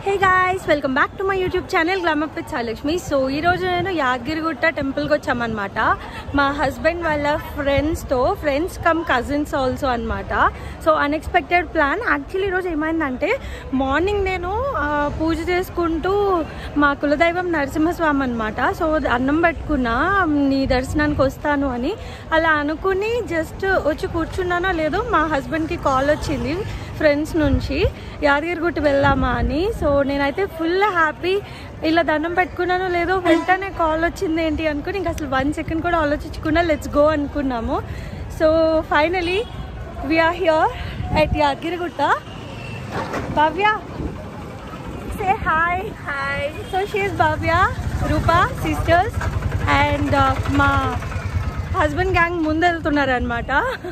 Hey guys welcome back to my YouTube channel glamour with Salakshmi so ఈ రోజు నేను యాదగిరిగుట్ట టెంపుల్కి వచ్చామన్నమాట మా హస్బెండ్ వాళ్ళ ఫ్రెండ్స్తో ఫ్రెండ్స్ కమ్ కజిన్స్ ఆల్సో అన్నమాట సో అన్ఎక్స్పెక్టెడ్ ప్లాన్ యాక్చువల్లీ ఈరోజు ఏమైందంటే మార్నింగ్ నేను ఆ, పూజ చేసుకుంటూ మా కులదైవం నరసింహస్వామి అనమాట సో అన్నం పెట్టుకున్నా నీ దర్శనానికి వస్తాను అని అలా అనుకుని జస్ట్ వచ్చి కూర్చున్నానో లేదో మా హస్బెండ్కి కాల్ వచ్చింది ఫ్రెండ్స్ నుంచి యాదగిరిగుట్ట వెళ్దామా అని సో నేనైతే ఫుల్ హ్యాపీ ఇలా దండం పెట్టుకున్నానో లేదో వెంటనే కాల్ వచ్చింది ఏంటి అనుకుని ఇంకా అసలు వన్ సెకండ్ కూడా ఆలోచించకుండా లెట్స్ గో అనుకున్నాము so finally we are here at Yadagirigutta Bhavya say hi hi so she is Bhavya Rupa sisters and మా హస్బెండ్ గ్యాంగ్ ముందు వెళ్తున్నారు అనమాట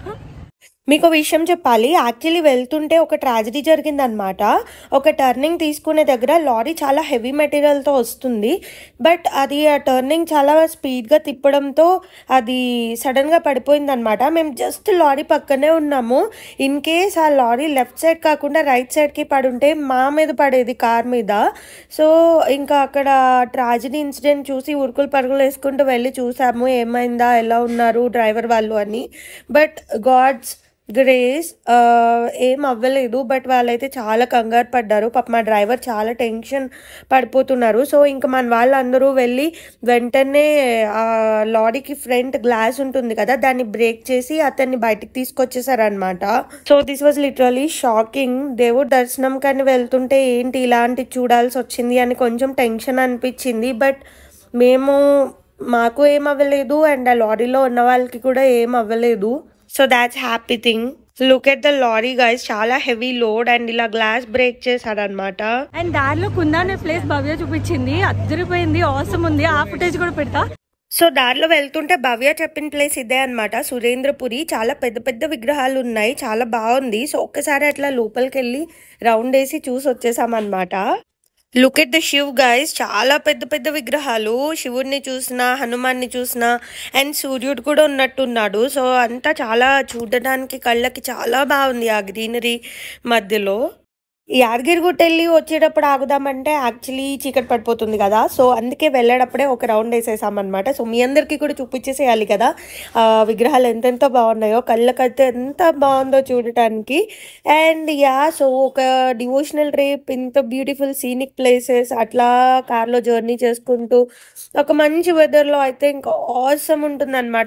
మీకు విషయం చెప్పాలి యాక్చువల్లీ వెళ్తుంటే ఒక ట్రాజడీ జరిగిందనమాట ఒక టర్నింగ్ తీసుకునే దగ్గర లారీ చాలా హెవీ మెటీరియల్తో వస్తుంది బట్ అది ఆ టర్నింగ్ చాలా స్పీడ్గా తిప్పడంతో అది సడన్గా పడిపోయిందనమాట మేము జస్ట్ లారీ పక్కనే ఉన్నాము ఇన్ కేస్ ఆ లారీ లెఫ్ట్ సైడ్ కాకుండా రైట్ సైడ్కి పడుంటే మా మీద పడేది కార్ మీద సో ఇంకా అక్కడ ట్రాజడీ ఇన్సిడెంట్ చూసి ఉరుకులు పరుగులు వేసుకుంటూ వెళ్ళి చూసాము ఏమైందా ఎలా ఉన్నారు డ్రైవర్ వాళ్ళు అని బట్ గాడ్స్ గ్రేస్ ఏం అవ్వలేదు బట్ వాళ్ళైతే చాలా కంగారు పడ్డారు పాప మా డ్రైవర్ చాలా టెన్షన్ పడిపోతున్నారు సో ఇంకా మన వాళ్ళందరూ వెళ్ళి వెంటనే ఆ లారీకి ఫ్రంట్ గ్లాస్ ఉంటుంది కదా దాన్ని బ్రేక్ చేసి అతన్ని బయటికి తీసుకొచ్చేసారనమాట so this was literally shocking దేవుడు దర్శనం కానీ వెళ్తుంటే ఏంటి ఇలాంటి చూడాల్సి వచ్చింది అని కొంచెం టెన్షన్ అనిపించింది బట్ మేము మాకు ఏం అవ్వలేదు అండ్ ఆ లారీలో ఉన్న వాళ్ళకి కూడా ఏం అవ్వలేదు so that's happy thing look at the lorry guys చాలా హెవీ లోడ్ అండ్ ఇలా గ్లాస్ బ్రేక్ చేశాడనమాట అండ్ దారిలో కుందా అనే ప్లేస్ భవ్య చూపించింది అద్దరిపోయింది అవసరం ఉంది ఆ ఫుటేజ్ కూడా పెడతా సో దారిలో వెళ్తుంటే భవ్య చెప్పిన ప్లేస్ ఇదే అనమాట సురేంద్రపురి చాలా పెద్ద పెద్ద విగ్రహాలు ఉన్నాయి చాలా బాగుంది సో ఒక్కసారి అట్లా లోపలికి వెళ్ళి రౌండ్ వేసి చూసి వచ్చేసామన్నమాట look at the Shiv guys చాలా పెద్ద పెద్ద విగ్రహాలు శివుడిని చూసినా హనుమాన్ని చూసినా అండ్ సూర్యుడు కూడా ఉన్నట్టున్నాడు సో అంతా చాలా చూడడానికి కళ్ళకి చాలా బాగుంది ఆ గ్రీనరీ మధ్యలో యాదగిరిగుట్ట వెళ్ళి వచ్చేటప్పుడు ఆగుదామంటే యాక్చువల్లీ చీకటి పడిపోతుంది కదా సో అందుకే వెళ్ళేటప్పుడే ఒక రౌండ్ వేసేసామన్నమాట సో మీ అందరికీ కూడా చూపించేసేయాలి కదా ఆ విగ్రహాలు ఎంతెంత బాగున్నాయో కళ్ళకైతే ఎంత బాగుందో చూడటానికి అండ్ యా సో ఒక డివోషనల్ ట్రిప్ ఇంత బ్యూటిఫుల్ సీనిక్ ప్లేసెస్ అట్లా కార్లో జర్నీ చేసుకుంటూ ఒక మంచి వెదర్లో అయితే ఇంకా ఆసమ్ ఉంటుందన్నమాట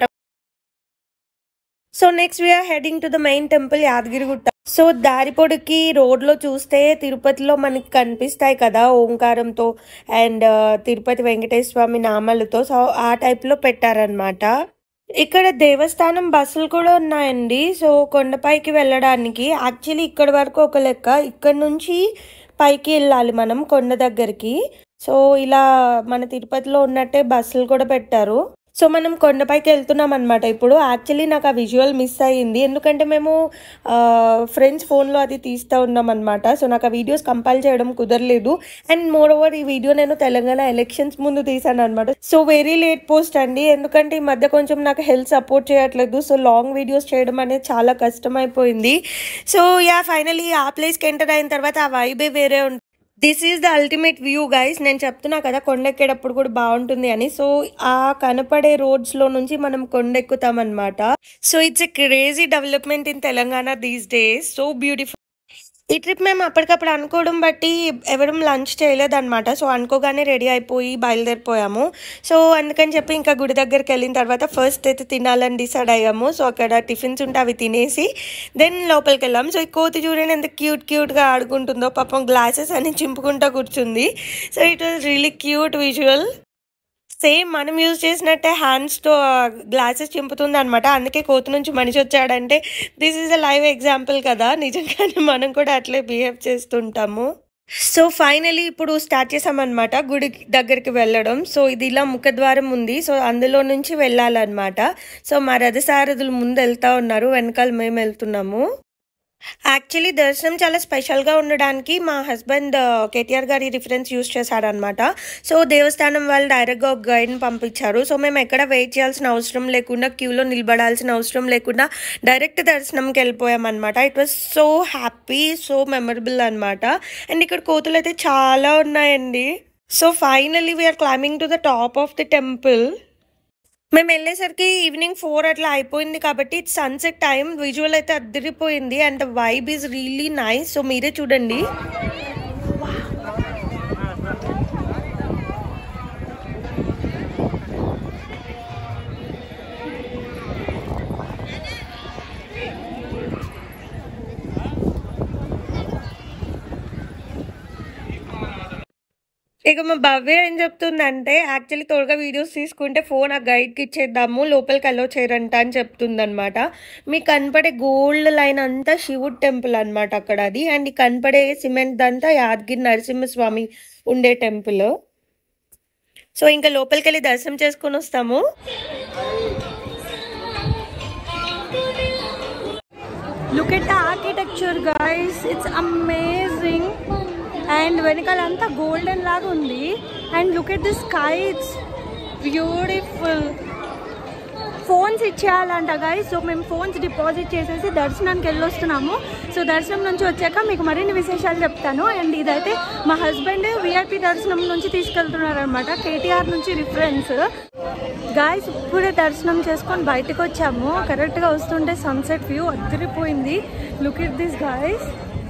so next we are heading to the main temple Yadagirigutta so దారిపొడికి రోడ్లో చూస్తే తిరుపతిలో మనకి కనిపిస్తాయి కదా ఓంకారంతో అండ్ తిరుపతి వెంకటేశ్వర స్వామి నామాలతో సో ఆ టైప్లో పెట్టారనమాట ఇక్కడ దేవస్థానం బస్సులు కూడా ఉన్నాయండి సో కొండపైకి వెళ్ళడానికి యాక్చువల్లీ ఇక్కడ వరకు ఒక లెక్క ఇక్కడ నుంచి పైకి వెళ్ళాలి మనం కొండ దగ్గరికి సో ఇలా మన తిరుపతిలో ఉన్నట్టే బస్సులు కూడా పెట్టారు సో మనం కొండపైకి వెళ్తున్నాం అనమాట ఇప్పుడు యాక్చువల్లీ నాకు ఆ విజువల్ మిస్ అయ్యింది ఎందుకంటే మేము ఫ్రెండ్స్ ఫోన్లో అది తీస్తూ ఉన్నాం అనమాట సో నాకు ఆ వీడియోస్ కంపైల్ చేయడం కుదరలేదు అండ్ మోర్ ఓవర్ ఈ వీడియో నేను తెలంగాణ ఎలక్షన్స్ ముందు తీసాను అనమాట సో వెరీ లేట్ పోస్ట్ అండి ఎందుకంటే ఈ మధ్య కొంచెం నాకు హెల్త్ సపోర్ట్ చేయట్లేదు సో లాంగ్ వీడియోస్ చేయడం అనేది చాలా కష్టం అయిపోయింది సో యా ఫైనలీ ఆ ప్లేస్కి ఎంటర్ అయిన తర్వాత ఆ వైబే వేరే ఉంటుంది this is the ultimate view guys నేను చెప్తున్నా కదా కొండ ఎక్కేటప్పుడు కూడా బాగుంటుంది అని సో ఆ కనపడే రోడ్స్ లో నుంచి మనం కొండ ఎక్కుతాం అనమాట so it's a crazy development in Telangana these days so beautiful ఈ ట్రిప్ మేము అప్పటికప్పుడు అనుకోవడం బట్టి ఎవరం లంచ్ చేయలేదన్నమాట సో అనుకోగానే రెడీ అయిపోయి బయలుదేరిపోయాము సో అందుకని చెప్పి ఇంకా గుడి దగ్గరికి వెళ్ళిన తర్వాత ఫస్ట్ అయితే తినాలని డిసైడ్ అయ్యాము సో అక్కడ టిఫిన్స్ ఉంటే అవి తినేసి దెన్ లోపలికి వెళ్ళాము సో ఈ కోతి చూడండి ఎంత క్యూట్ క్యూట్గా ఆడుకుంటుందో పాపం గ్లాసెస్ అన్ని చింపుకుంటూ కూర్చుంది so it was really cute visual same మనం యూజ్ చేసినట్టే హ్యాండ్స్తో గ్లాసెస్ చింపుతుంది అనమాట అందుకే కోతి నుంచి మనిషి వచ్చాడంటే this is a live example కదా నిజంగానే మనం కూడా అట్లే బిహేవ్ చేస్తుంటాము సో ఫైనలీ ఇప్పుడు స్టార్ట్ చేసామన్నమాట గుడి దగ్గరికి వెళ్ళడం సో ఇది ఇలా ముఖద్వారం ఉంది సో అందులో నుంచి వెళ్ళాలన్నమాట సో మా రథసారథులు ముందు వెళ్తా ఉన్నారు వెనకాల మేము వెళ్తున్నాము యాక్చువల్లీ దర్శనం చాలా స్పెషల్గా ఉండడానికి మా హస్బెండ్ కేటీఆర్ గారి రిఫరెన్స్ యూస్ చేశాడనమాట సో దేవస్థానం వాళ్ళు డైరెక్ట్గా ఒక గైడ్ని పంపించారు సో మేము ఎక్కడ వెయిట్ చేయాల్సిన అవసరం లేకుండా క్యూలో నిలబడాల్సిన అవసరం లేకుండా డైరెక్ట్ దర్శనంకి వెళ్ళిపోయామన్నమాట it was so happy so memorable అనమాట అండ్ ఇక్కడ కోతులు అయితే చాలా ఉన్నాయండి so finally we are climbing to the top of the temple మేము వెళ్ళేసరికి ఈవినింగ్ ఫోర్ అట్లా అయిపోయింది కాబట్టి ఇట్స్ సన్సెట్ టైం విజువల్ అయితే అద్దరిపోయింది and the vibe is really nice so మీరే చూడండి ఇక మా భవ్య ఏం చెప్తుందంటే యాక్చువల్లీ తోడుగా వీడియోస్ తీసుకుంటే ఫోన్ ఆ గైడ్కి ఇచ్చేద్దాము లోపలికి అలో చేయరంట అని చెప్తుందనమాట మీకు కనపడే గోల్డ్ లైన్ అంతా శివుడు టెంపుల్ అనమాట అక్కడ అది అండ్ ఈ కనపడే సిమెంట్ దంతా యాదగిరి నరసింహస్వామి ఉండే టెంపుల్ సో ఇంకా లోపలికి వెళ్ళి దర్శనం చేసుకొని వస్తాము look at the architecture guys it's amazing and వెనకాలంతా గోల్డెన్ లాగా ఉంది and look at the sky it's beautiful phones ఇచ్చేయాలంట గైస్ సో మేము ఫోన్స్ డిపాజిట్ చేసేసి దర్శనానికి వెళ్ళొస్తున్నాము సో దర్శనం నుంచి వచ్చాక మీకు మరిన్ని విశేషాలు చెప్తాను అండ్ ఇదైతే మా హస్బెండ్ విఐపి దర్శనం నుంచి తీసుకెళ్తున్నారు అనమాట కేటీఆర్ నుంచి రిఫరెన్స్ గాయస్ ఇప్పుడే దర్శనం చేసుకొని బయటకు వచ్చాము కరెక్ట్గా వస్తుంటే సన్సెట్ వ్యూ అద్దరిపోయింది look it this guys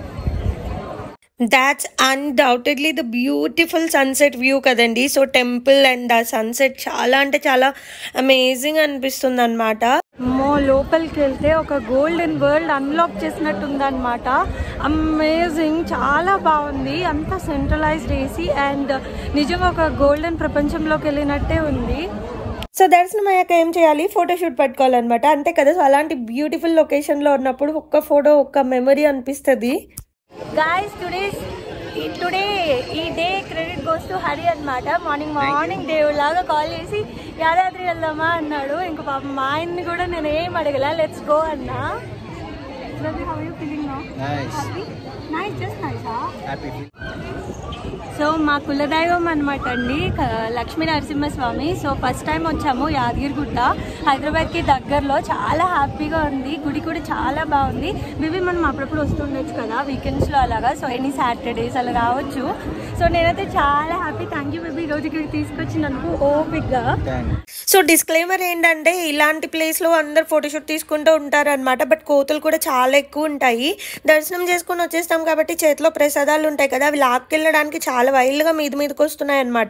that's undoubtedly the beautiful sunset view కదండి సో టెంపుల్ అండ్ ఆ సన్సెట్ చాలా అంటే చాలా అమేజింగ్ అనిపిస్తుంది అనమాట మో లోపలికి వెళ్తే ఒక గోల్డెన్ వరల్డ్ అన్లాక్ చేసినట్టుందన్నమాట అమేజింగ్ చాలా బాగుంది అంతా సెంట్రలైజ్డ్ ఏసీ అండ్ నిజంగా ఒక గోల్డెన్ ప్రపంచంలోకి వెళ్ళినట్టే ఉంది సో దర్శనం అయ్యాక ఏం చేయాలి ఫోటోషూట్ పట్టుకోవాలన్నమాట అంతే కదా సో అలాంటి బ్యూటిఫుల్ లొకేషన్లో ఉన్నప్పుడు ఒక్క ఫోటో ఒక్క మెమరీ అనిపిస్తుంది గాయస్ టుడే టుడే ఈ day credit goes to Hari అనమాట మార్నింగ్ మార్నింగ్ దేవుళ్ళలాగా కాల్ చేసి యాదాద్రి వెళ్దామా అన్నాడు ఇంక పాపం మా ఆయన్ని కూడా నేను ఏం అడగల లెట్స్ గో అన్నా how you feeling now Nice. Nice just నైసా Happy. సో మా కులదైవం అనమాట అండి క- Lakshmi Narasimhaswamy so first time వచ్చాము యాదగిరిగుట్ట హైదరాబాద్కి దగ్గరలో చాలా హ్యాపీగా ఉంది గుడి కూడా చాలా బాగుంది మేబీ మనం అప్పుడప్పుడు వస్తుండొచ్చు కదా వీకెండ్స్లో అలాగా సో ఎనీ సాటర్డేస్ అలా రావచ్చు సో నేనైతే చాలా హ్యాపీ థ్యాంక్ యూ బేబీ ఈరోజు ఇక్కడికి తీసుకొచ్చినందుకు ఓపిక్గా Thanks. సో డిస్క్లైమర్ ఏంటంటే ఇలాంటి ప్లేస్లో అందరు ఫోటోషూట్ తీసుకుంటూ ఉంటారనమాట బట్ కోతులు కూడా చాలా ఎక్కువ ఉంటాయి దర్శనం చేసుకొని వచ్చేస్తాం కాబట్టి చేతిలో ప్రసాదాలు ఉంటాయి కదా అవి లాక్కెళ్ళడానికి చాలా వైల్డ్గా మీద మీదకి వస్తున్నాయి అనమాట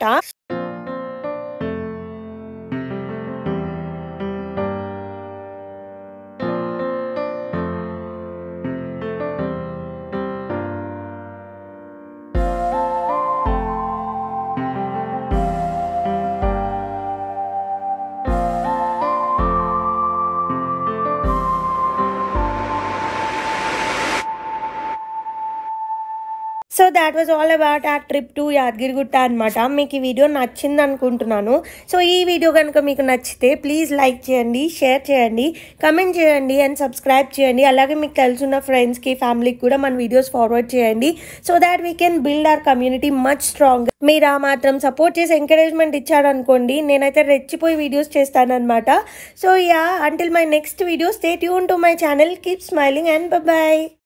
so that was all about ఆ ట్రిప్ టు యాదగిరిగుట్ట అనమాట మీకు ఈ వీడియో నచ్చింది అనుకుంటున్నాను సో ఈ వీడియో కనుక మీకు నచ్చితే ప్లీజ్ లైక్ చేయండి షేర్ చేయండి కమెంట్ చేయండి అండ్ సబ్స్క్రైబ్ చేయండి అలాగే మీకు తెలుసున్న ఫ్రెండ్స్కి ఫ్యామిలీకి కూడా మన వీడియోస్ ఫార్వర్డ్ చేయండి so that we can build our community much strong మీరు ఆ మాత్రం సపోర్ట్ చేసి ఎంకరేజ్మెంట్ ఇచ్చారనుకోండి నేనైతే రెచ్చిపోయి వీడియోస్ చేస్తానన్నమాట so ya until my next video stay tune to my channel keep smiling and bye